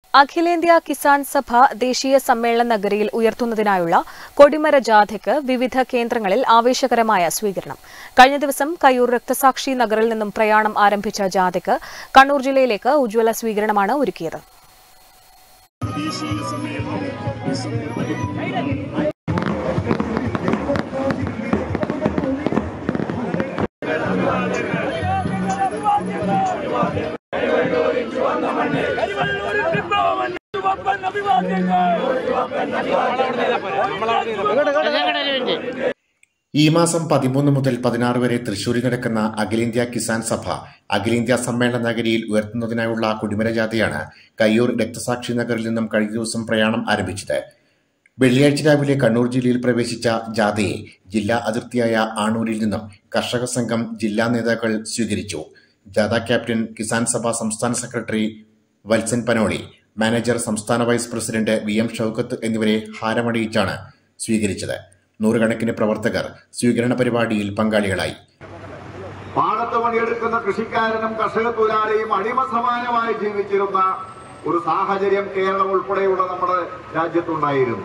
അഖിലേന്ത്യാ കിസാൻ സഭ ദേശീയ സമ്മേളന നഗരിയിൽ ഉയർത്തുന്നതിനായുള്ള കൊടിമര ജാഥയ്ക്ക് വിവിധ കേന്ദ്രങ്ങളിൽ ആവേശകരമായ സ്വീകരണം കഴിഞ്ഞ ദിവസം കയ്യൂർ രക്തസാക്ഷി നഗറിൽ നിന്നും പ്രയാണം ആരംഭിച്ച ജാഥയ്ക്ക് കണ്ണൂർ ജില്ലയിലേക്ക് ഉജ്ജ്വല സ്വീകരണമാണ് ഒരുക്കിയത് ഈ മാസം പതിമൂന്ന് മുതൽ പതിനാറ് വരെ തൃശൂരിൽ നടക്കുന്ന അഖിലേന്ത്യാ കിസാൻ സഭ അഖിലേന്ത്യാ സമ്മേളന നഗരിയിൽ ഉയർത്തുന്നതിനായുള്ള കുടിമര ജാഥയാണ് കയ്യൂർ രക്തസാക്ഷി നഗറിൽ നിന്നും കഴിഞ്ഞ ദിവസം പ്രയാണം ആരംഭിച്ചത് വെള്ളിയാഴ്ച രാവിലെ കണ്ണൂർ ജില്ലയിൽ പ്രവേശിച്ച ജാഥയെ ജില്ലാ അതിർത്തിയായ ആണൂരിൽ നിന്നും കർഷക സംഘം ജില്ലാ നേതാക്കൾ സ്വീകരിച്ചു ജാഥ ക്യാപ്റ്റൻ കിസാൻ സഭ സംസ്ഥാന സെക്രട്ടറി വത്സൻ പനോളി മാനേജർ സംസ്ഥാന vice president V M Shoukath എന്നിവരെ ഹാരമണിയിച്ചാണ് സ്വീകരിച്ചത് നൂറുകണക്കിന് പ്രവർത്തകർ സ്വീകരണ പരിപാടിയിൽ പങ്കാളികളായി പാടത്ത് പണിയെടുക്കുന്ന കൃഷിക്കാരനും കർഷക തൊഴിലാളിയും അടിമ സമാനമായി ജീവിച്ചിരുന്ന ഒരു സാഹചര്യം കേരളം ഉൾപ്പെടെയുള്ള നമ്മുടെ രാജ്യത്തുണ്ടായിരുന്നു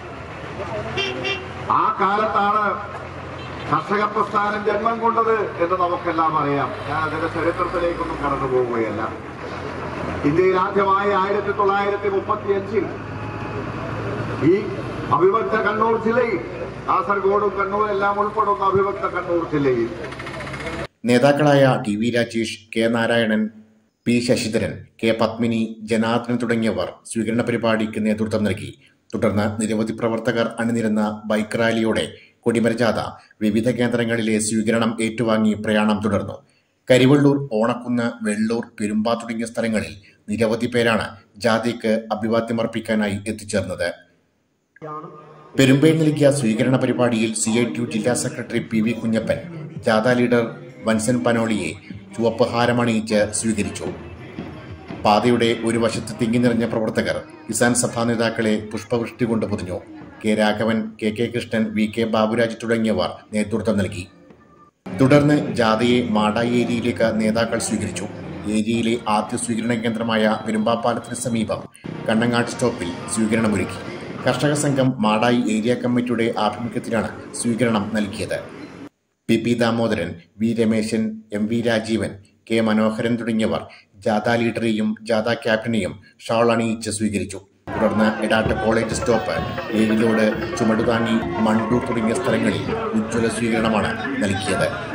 ആ കാലത്താണ് കർഷക പ്രസ്ഥാനം ജന്മം കൊണ്ടത് എന്ന് നമുക്കെല്ലാം അറിയാം ഞാൻ അതിന്റെ ചരിത്രത്തിലേക്കൊന്നും കടന്നു പോവുകയല്ല ഇന്ത്യയിൽ ആദ്യമായി ആയിരത്തി തൊള്ളായിരത്തി മുപ്പത്തി അഞ്ചിൽ ഈ അവിഭക്ത കണ്ണൂർ ജില്ലയിൽ കാസർഗോഡും കണ്ണൂരും എല്ലാം ഉൾപ്പെടുന്ന അവിഭക്ത കണ്ണൂർ ജില്ലയിൽ നേതാക്കളായ T V Rajesh K Narayanan P Sasidharan K Padmini Janardhanan തുടങ്ങിയവർ സ്വീകരണ പരിപാടിക്ക് നേതൃത്വം നൽകി തുടർന്ന് നിരവധി പ്രവർത്തകർ അണിനിരുന്ന ബൈക്ക് റാലിയോടെ കൊടിമരജാഥ വിവിധ കേന്ദ്രങ്ങളിലെ സ്വീകരണം ഏറ്റുവാങ്ങി പ്രയാണം തുടർന്നു കരിവള്ളൂർ ഓണക്കുന്ന് വെള്ളൂർ പെരുമ്പ തുടങ്ങിയ സ്ഥലങ്ങളിൽ നിരവധി പേരാണ് ജാഥയ്ക്ക് അഭിവാദ്യമർപ്പിക്കാനായി എത്തിച്ചേർന്നത് പെരുമ്പയിൽ നൽകിയ സ്വീകരണ പരിപാടിയിൽ സി ഐ ടി യു ജില്ലാ സെക്രട്ടറി പി വി കുഞ്ഞപ്പൻ ജാഥ ലീഡർ വൻസൻ പനോളിയെ ചുവപ്പ് ഹാരമണിയിച്ച് സ്വീകരിച്ചു പാതയുടെ ഒരു വശത്ത് തിങ്ങി നിറഞ്ഞ പ്രവർത്തകർ കിസാൻ സഭാ നേതാക്കളെ പുഷ്പവൃഷ്ടി കൊണ്ട് പൊതിഞ്ഞു K Raghavan K K Krishnan V K Baburaj തുടങ്ങിയവർ നേതൃത്വം നൽകി തുടർന്ന് ജാഥയെ മാടായി ഏരിയയിലേക്ക് നേതാക്കൾ സ്വീകരിച്ചു ഏരിയയിലെ ആദ്യ സ്വീകരണ കേന്ദ്രമായ പെരുമ്പാപ്പാലത്തിന് സമീപം കണ്ണങ്ങാട് സ്റ്റോപ്പിൽ സ്വീകരണമൊരുക്കി കർഷക സംഘം മാടായി ഏരിയ കമ്മിറ്റിയുടെ ആഭിമുഖ്യത്തിലാണ് സ്വീകരണം നൽകിയത് P P Damodaran V Rameshan M V Rajeevan K Manoharan തുടങ്ങിയവർ ജാഥ ലീഡറെയും ജാഥ ക്യാപ്റ്റനെയും ഷാൾ അണിയിച്ച് സ്വീകരിച്ചു തുടർന്ന് എടാട്ട് കോളേജ് സ്റ്റോപ്പ് ഏഴിലോട് ചുമടുതാങ്ങി മണ്ടൂർ തുടങ്ങിയ സ്ഥലങ്ങളിൽ ഉജ്ജ്വല സ്വീകരണമാണ് നൽകിയത്